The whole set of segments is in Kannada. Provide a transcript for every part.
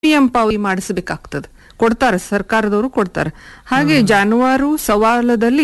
ಪ್ರೀಮಿಯಂ ಪಾವತಿ ಮಾಡಿಸಬೇಕಾಗ್ತದೆ ಕೊಡ್ತಾರೆ ಸರ್ಕಾರದವರು ಕೊಡ್ತಾರೆ ಹಾಗೆ ಜಾನುವಾರು ಸವಾಲದಲ್ಲಿ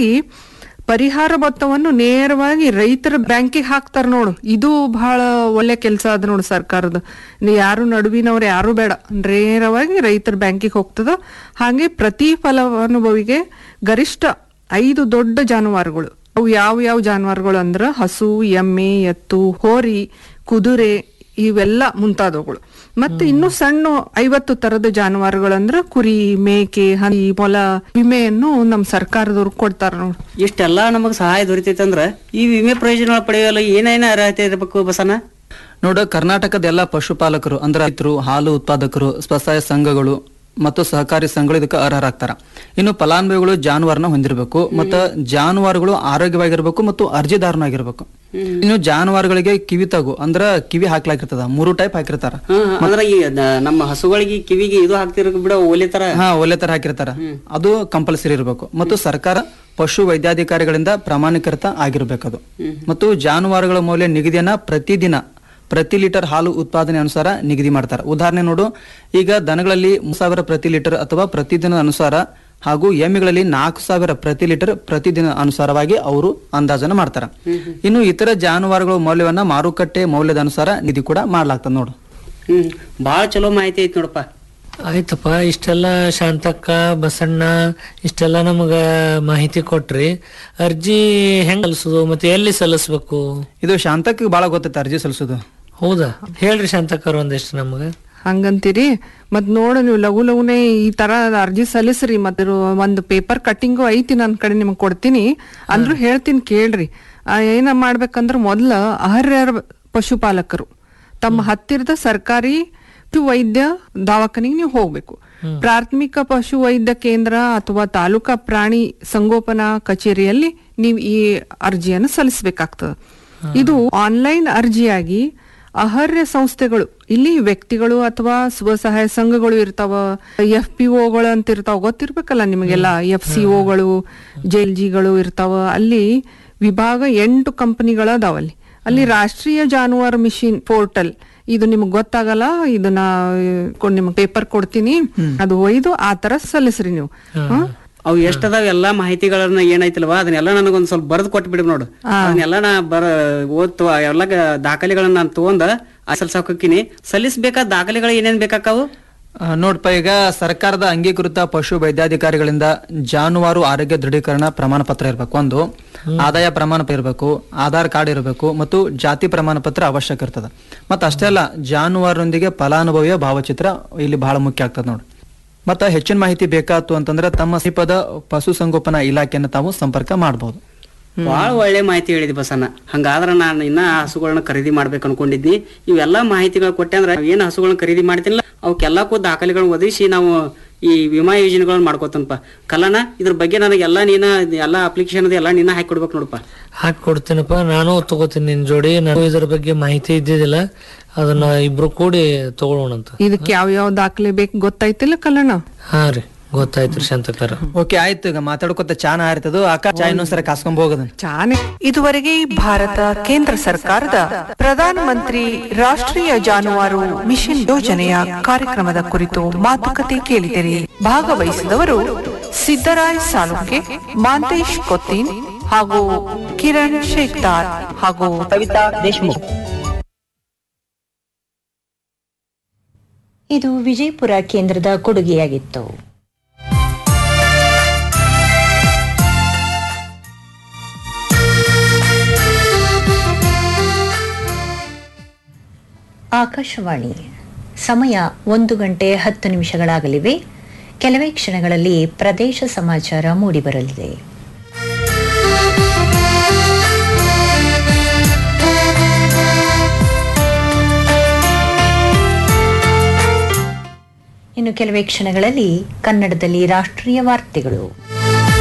ಪರಿಹಾರ ಮೊತ್ತವನ್ನು ನೇರವಾಗಿ ರೈತರ ಬ್ಯಾಂಕಿಗೆ ಹಾಕ್ತಾರ ನೋಡು ಇದು ಬಹಳ ಒಳ್ಳೆ ಕೆಲಸ ಅದ ನೋಡು ಸರ್ಕಾರದ ಇನ್ನು ಯಾರು ನಡುವಿನವ್ರು ಯಾರು ಬೇಡ ನೇರವಾಗಿ ರೈತರ ಬ್ಯಾಂಕಿಗೆ ಹೋಗ್ತದ ಹಾಗೆ ಪ್ರತಿ ಫಲಾನುಭವಿಗೆ ಗರಿಷ್ಠ ಐದು ದೊಡ್ಡ ಜಾನುವಾರುಗಳು ಅವು ಯಾವ ಯಾವ ಜಾನುವಾರುಗಳು ಅಂದ್ರ ಹಸು ಎಮ್ಮೆ ಎತ್ತು ಹೋರಿ ಕುದುರೆ ಇವೆಲ್ಲ ಮುಂತಾದವುಗಳು ಮತ್ತೆ ಇನ್ನು ಸಣ್ಣ ಐವತ್ತು ತರದ ಜಾನುವಾರುಗಳಂದ್ರ ಕುರಿ ಮೇಕೆ ಹಂದಿ ಮೊಲ ವಿಮೆಯನ್ನು ನಮ್ ಸರ್ಕಾರದವ್ರು ಕೊಡ್ತಾರ ನೋಡು ಇಷ್ಟೆಲ್ಲ ನಮಗೆ ಸಹಾಯ ದೊರಿತೈತೆ ಅಂದ್ರ ಈ ವಿಮೆ ಪ್ರಯೋಜನ ಪಡೆಯಲು ಏನೇನ ಅರ್ಹತೆ ಇರಬೇಕು ಬಸನ ನೋಡ ಕರ್ನಾಟಕದ ಎಲ್ಲ ಪಶುಪಾಲಕರು ಅಂದ್ರೆ ರೈತರು ಹಾಲು ಉತ್ಪಾದಕರು ಸ್ವಸಹಾಯ ಸಂಘಗಳು ಮತ್ತು ಸಹಕಾರಿ ಸಂಘಗಳು ಇದಕ್ಕೆ ಅರ್ಹರಾಗ್ತಾರ ಇನ್ನು ಫಲಾನುಭವಿಗಳು ಜಾನುವಾರನ ಹೊಂದಿರಬೇಕು ಮತ್ತು ಜಾನುವಾರುಗಳು ಆರೋಗ್ಯವಾಗಿರ್ಬೇಕು ಮತ್ತು ಅರ್ಜಿದಾರನಾಗಿರ್ಬೇಕು ಇನ್ನು ಜಾನುವಾರುಗಳಿಗೆ ಕಿವಿ ತಗು ಅಂದ್ರ ಕಿವಿ ಹಾಕ್ಲಾಕಿರ್ತದ ಮೂರು ಟೈಪ್ ಹಾಕಿರ್ತಾರ ಹ್ಮ್ ಅಂದ್ರ ಈ ನ- ನಮ್ಮ ಹಸುಗಳಿಗೆ ಕಿವಿಗೆ ಇದು ಹಾಕ್ತಿರ ಬಿಡ ಓಲೆ ತರ ಹಾ ಒಳ್ಳೆ ತರ ಹಾಕಿರ್ತಾರ ಅದು ಕಂಪಲ್ಸರಿ ಇರಬೇಕು ಮತ್ತು ಸರ್ಕಾರ ಪಶು ವೈದ್ಯಾಧಿಕಾರಿಗಳಿಂದ ಪ್ರಮಾಣೀಕೃತ ಆಗಿರ್ಬೇಕದು ಮತ್ತು ಜಾನುವಾರುಗಳ ಮೌಲ್ಯ ನಿಗದಿಯನ್ನ ಪ್ರತಿದಿನ ಪ್ರತಿ ಲೀಟರ್ ಹಾಲು ಉತ್ಪಾದನೆ ಅನುಸಾರ ನಿಗದಿ ಮಾಡ್ತಾರೆ ಉದಾಹರಣೆ ನೋಡು ಈಗ ದನಗಳಲ್ಲಿ ಮೂರು ಸಾವಿರ ಪ್ರತಿ ಲೀಟರ್ ಅಥವಾ ಪ್ರತಿದಿನ ಅನುಸಾರ ಹಾಗೂ ಎಮ್ಮೆಗಳಲ್ಲಿ ನಾಲ್ಕು ಸಾವಿರ ಪ್ರತಿ ಲೀಟರ್ ಪ್ರತಿದಿನ ಅನುಸಾರವಾಗಿ ಅವರು ಅಂದಾಜನ ಮಾಡ್ತಾರೆ ಇನ್ನು ಇತರ ಜಾನುವಾರುಗಳ ಮೌಲ್ಯವನ್ನ ಮಾರುಕಟ್ಟೆ ಮೌಲ್ಯದ ಅನುಸಾರ ನಿಧಿ ಕೂಡ ಮಾಡ್ಲಾಗ್ತದೆ ನೋಡು ಹ್ಮ್ ಬಾಳ ಚಲೋ ಮಾಹಿತಿ ಐತಿ ನೋಡಪ್ಪ ಆಯ್ತಪ್ಪ ಇಷ್ಟೆಲ್ಲ ಶಾಂತಕ್ಕ ಬಸಣ್ಣ ಇಷ್ಟೆಲ್ಲ ನಮಗ ಮಾಹಿತಿ ಕೊಟ್ರಿ ಅರ್ಜಿ ಹೆಂಗ್ ಸಲ್ಲಿಸೋದು ಮತ್ತೆ ಎಲ್ಲಿ ಸಲ್ಲಿಸ್ಬೇಕು ಇದು ಶಾಂತಕ್ಕೆ ಬಹಳ ಗೊತ್ತೈತೆ ಅರ್ಜಿ ಸಲ್ಲಿಸೋದು ಹೌದಾ ಹೇಳ್ರಿ ಶಾಂತಕ್ಕರ್ ಒಂದಿಷ್ಟು ನಮಗ ಹಂಗಂತೀರಿ ಮತ್ ನೋಡು ನೀವು ಲಘು ಲಘುನೆ ಈ ತರ ಅರ್ಜಿ ಸಲ್ಲಿಸ್ರಿ ಮತ್ತೆ ಒಂದು ಪೇಪರ್ ಕಟ್ಟಿಂಗು ಐತಿ ನನ್ ಕಡೆ ನಿಮ್ಗೆ ಕೊಡ್ತೀನಿ ಅಂದ್ರೂ ಹೇಳ್ತೀನಿ ಕೇಳ್ರಿ ಆ, ಏನ ಮಾಡ್ಬೇಕಂದ್ರ ಮೊದ್ಲ ಅರ್ಹರ ಪಶುಪಾಲಕರು ತಮ್ಮ ಹತ್ತಿರದ ಸರ್ಕಾರಿ ಪಶು ವೈದ್ಯ ದವಾಖಾನಿಗೆ ನೀವು ಹೋಗ್ಬೇಕು ಪ್ರಾಥಮಿಕ ಪಶು ವೈದ್ಯ ಕೇಂದ್ರ ಅಥವಾ ತಾಲೂಕಾ ಪ್ರಾಣಿ ಸಂಗೋಪನಾ ಕಚೇರಿಯಲ್ಲಿ ನೀವು ಈ ಅರ್ಜಿಯನ್ನು ಸಲ್ಲಿಸಬೇಕಾಗ್ತದೆ ಇದು ಆನ್ಲೈನ್ ಅರ್ಜಿಯಾಗಿ ಅರ್ಹ ಸಂಸ್ಥೆಗಳು ಇಲ್ಲಿ ವ್ಯಕ್ತಿಗಳು ಅಥವಾ ಸ್ವಸಹಾಯ ಸಂಘಗಳು ಇರ್ತಾವ ಎಫ್ ಪಿ ಒಗಳು ಅಂತ ಇರ್ತಾವ ಗೊತ್ತಿರ್ಬೇಕಲ್ಲ ನಿಮಗೆಲ್ಲ ಎಫ್ ಸಿ ಒಗಳು ಜೆಲ್ ಜಿಗಳು ಇರ್ತಾವ ಅಲ್ಲಿ ವಿಭಾಗ ಎಂಟು ಕಂಪನಿಗಳ ಅದಾವಲ್ಲಿ ಅಲ್ಲಿ ರಾಷ್ಟ್ರೀಯ ಜಾನುವಾರು ಮಿಷಿನ್ ಪೋರ್ಟಲ್ ಇದು ನಿಮ್ಗೆ ಗೊತ್ತಾಗಲ್ಲ ಇದನ್ನ ನಿಮ್ಗೆ ಪೇಪರ್ ಕೊಡ್ತೀನಿ ಅದು ಒಯ್ದು ಆ ತರ ಸಲ್ಲಿಸ್ರಿ ನೀವು ಹ್ಮ್? ಅವು ಎಷ್ಟದಾವ ಎಲ್ಲಾ ಮಾಹಿತಿಗಳನ್ನ ಏನೈತಿಲ್ವಾ ಅದನ್ನೆಲ್ಲ ನನಗೊಂದ್ ಸ್ವಲ್ಪ ಬರೆದು ಕೊಟ್ಟು ಬಿಡು ನೋಡು ಅದನ್ನೆಲ್ಲ ನಾ ಬರ ಓದ್ತು ಎಲ್ಲ ದಾಖಲೆಗಳನ್ನ ನಾನು ತಗೊಂಡ ಸಲ್ಸಾಕಿನಿ ಸಲ್ಲಿಸ್ಬೇಕಾದ ದಾಖಲೆಗಳು ಏನೇನ್ ಬೇಕಾಕಾವು ಆ, ನೋಡ್ಪ ಈಗ ಸರ್ಕಾರದ ಅಂಗೀಕೃತ ಪಶು ವೈದ್ಯಾಧಿಕಾರಿಗಳಿಂದ ಜಾನುವಾರು ಆರೋಗ್ಯ ದೃಢೀಕರಣ ಪ್ರಮಾಣ ಪತ್ರ ಇರಬೇಕು ಒಂದು ಆದಾಯ ಪ್ರಮಾಣ ಪತ್ರ ಇರಬೇಕು ಆಧಾರ್ ಕಾರ್ಡ್ ಇರಬೇಕು ಮತ್ತು ಜಾತಿ ಪ್ರಮಾಣ ಪತ್ರ ಅವಶ್ಯಕ ಇರ್ತದೆ ಮತ್ತು ಅಷ್ಟೇ ಅಲ್ಲ ಜಾನುವಾರೊಂದಿಗೆ ಫಲಾನುಭವಿಯ ಭಾವಚಿತ್ರ ಇಲ್ಲಿ ಬಹಳ ಮುಖ್ಯ ಆಗ್ತದೆ ನೋಡಿ ಮತ್ತು ಹೆಚ್ಚಿನ ಮಾಹಿತಿ ಬೇಕಾತು ಅಂತಂದ್ರೆ ತಮ್ಮ ಸಮೀಪದ ಪಶುಸಂಗೋಪನಾ ಇಲಾಖೆಯನ್ನು ತಾವು ಸಂಪರ್ಕ ಮಾಡಬಹುದು ಬಹಳ ಒಳ್ಳೆ ಮಾಹಿತಿ ಹೇಳಿದಿ ಬಸಣ್ಣ ಹಂಗಾದ್ರ ನಾನು ಇನ್ನ ಹಸುಗಳನ್ನ ಖರೀದಿ ಮಾಡ್ಬೇಕು ಅನ್ಕೊಂಡಿದ್ನಿ ಇವೆಲ್ಲಾ ಮಾಹಿತಿಗಳು ಕೊಟ್ಟೆ ಅಂದ್ರೆ ಏನ್ ಹಸುಗಳನ್ನ ಖರೀದಿ ಮಾಡ್ತೀನಿಲ್ಲ ಅವಕ್ಕೆಲ್ಲಕ್ಕೂ ದಾಖಲೆಗಳನ್ನ ಒದಗಿಸಿ ನಾವು ಈ ವಿಮಾ ಯೋಜನೆಗಳನ್ನ ಮಾಡ್ಕೋತನಪ್ಪ ಕಲ್ಲಣ್ಣ ಇದ್ರ ಬಗ್ಗೆ ನನಗೆ ಎಲ್ಲಾ ನೀನ ಎಲ್ಲಾ ಅಪ್ಲಿಕೇಶನ್ ಎಲ್ಲ ನೀನ ಹಾಕಿ ಕೊಡ್ಬೇಕು ನೋಡಪ್ಪ ಹಾಕಿ ಕೊಡ್ತೀನಪ್ಪ ನಾನು ತಗೋತೀನಿ ನಿನ್ ಜೋಡಿ ನಾನು ಇದ್ರ ಬಗ್ಗೆ ಮಾಹಿತಿ ಇದ್ದಿದ್ದಿಲ್ಲ ಅದನ್ನ ಇಬ್ರು ಕೂಡಿ ತಗೊಳ್ಳೋಣಂತ ಇದಕ್ಕೆ ಯಾವ ಯಾವ ದಾಖಲೆ ಬೇಕು ಗೊತ್ತಾಯ್ತಿಲ್ಲ ಕಲ್ಲಣ್ಣ ಹಾ ರೀ ಗೊತ್ತಾಯ್ತು ಶಾಂತಕರ ಓಕೆ ಆಯ್ತು ಈಗ ಮಾತಾಡ್ಕೊತ ಚಾನ ಆರ್ತದ ಅಕ್ಕ ಚಾ ಇನ್ನೊಂದ್ಸರಿ ಕಾಸ್ಕೊಂಡ್ ಹೋಗೋದನ್ನ ಚಾನೆ ಇದುವರೆಗೆ ಭಾರತ ಕೇಂದ್ರ ಸರ್ಕಾರದ ಪ್ರಧಾನ ಮಂತ್ರಿ ರಾಷ್ಟ್ರೀಯ ಜಾನುವಾರು ಮಿಷನ್ ಯೋಜನೆಯ ಕಾರ್ಯಕ್ರಮದ ಕುರಿತು ಮಾತುಕತೆ ಕೇಳಿದಿರಿ ಭಾಗವಹಿಸಿದವರು ಸಿದ್ದರಾಯ್ ಸಾಲುಂಕೆ ಮಾಂತೇಶ್ ಕೊತ್ತಿನ್ ಹಾಗೂ ಕಿರಣ್ ಶೇಖ್ದಾರ್ ಹಾಗೂ ಕವಿತಾ ದೇಶಮುಖ್ ಇದು ವಿಜಯಪುರ ಕೇಂದ್ರದ ಕೊಡುಗೆಯಾಗಿತ್ತು ಆಕಾಶವಾಣಿ ಸಮಯ ಒಂದು ಗಂಟೆ ಹತ್ತು ನಿಮಿಷಗಳಾಗಲಿವೆ ಕೆಲವೇ ಕ್ಷಣಗಳಲ್ಲಿ ಪ್ರದೇಶ ಸಮಾಚಾರ ಮೂಡಿಬರಲಿದೆ ಇನ್ನು ಕೆಲವೇ ಕ್ಷಣಗಳಲ್ಲಿ ಕನ್ನಡದಲ್ಲಿ ರಾಷ್ಟ್ರೀಯ ವಾರ್ತೆಗಳು